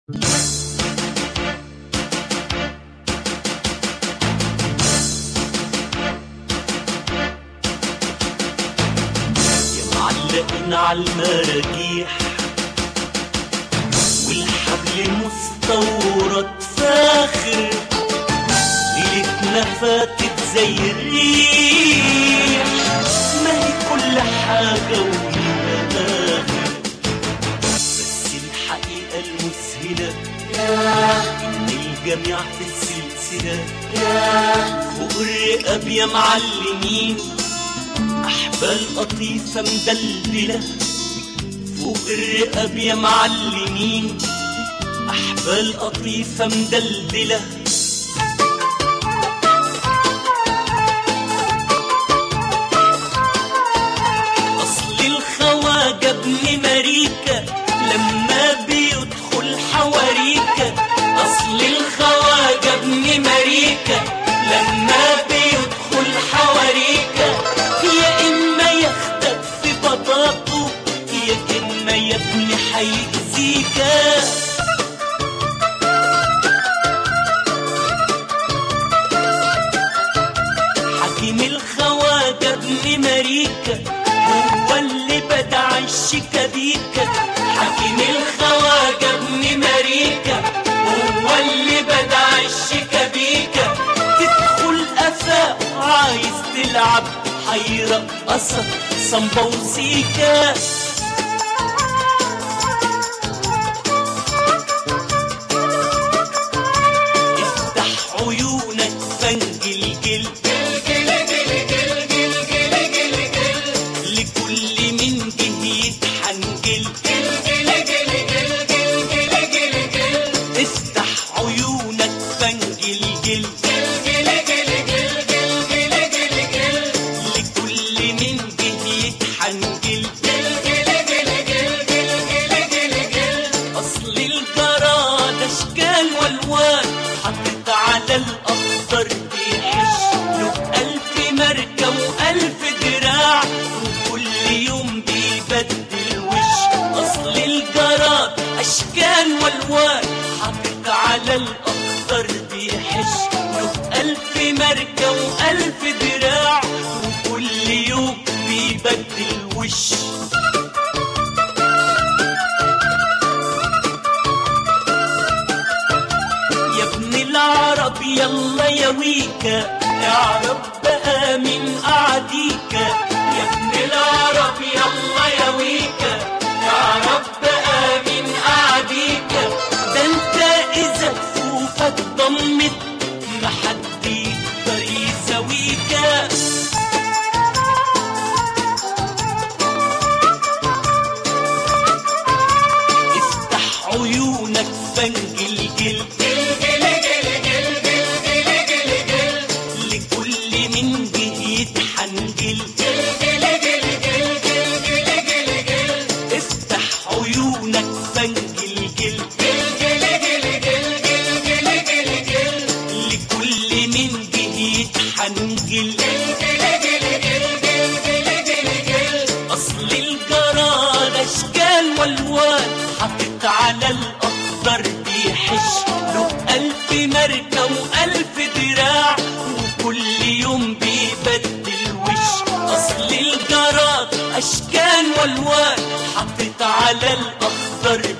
يا معلقين عالمراجيح والحبل مستورد فاخر ليلتنا فاتت زي الريح ما هي كل حاجة وليها آخر بس الحقيقة المذهلة إن الجميع في السلسلة فوق الرقاب يا معلمين أحبال قطيفة مدلدلة فوق الرقاب يا معلمين أحبال قطيفة مدلدلة أصل الخواجة ابن مريكة لما بيدخل حواريكة أصل الخواجة ابن مريكة لما بيدخل حواريكة يا إما ياخدك في بطاطه يا إما يا ابني هيأذيكا حكيم الخواجة ابن مريكة هو اللي بدع الشكابيكة حكيم الخواجة ابن مريكة هو اللي بدع الشكابيكة تدخل أفاق عايز تلعب هيرقصك صنبا وسيكا افتح عيونك فنجل جل لكل من جه يتحنجل افتح عيونك فنجل جل لكل من جه يتحنجل اصل الجراد اشكال والوان حطت على الاخضر بيحش له الف ماركه والف دراع وكل يوم بيبدل وش اصل الجراد اشكال والوان حطت على الاخضر بيحش له الف ماركه والف دراع وكل يوم بيبدل وش يا ابن العرب يلا يا ويكا اعرف بقى من اعديكا يا ابن العرب يلا يا ويكا اعرف بقى من اعديكا ده انت اذا كفوفك ضمت ما حد يقدر يساويكا افتح عيونك فنجل جل لكل من جه يتحنجل افتح عيونك فنجل جل لكل من جه يتحنجل اصل الجراد اشكال والوان حطت على الاخضر بيحش له الف ماركه والف دراع وكل يوم بيبدل وش اصل الجراد اشكال والوان حطت على الاخضر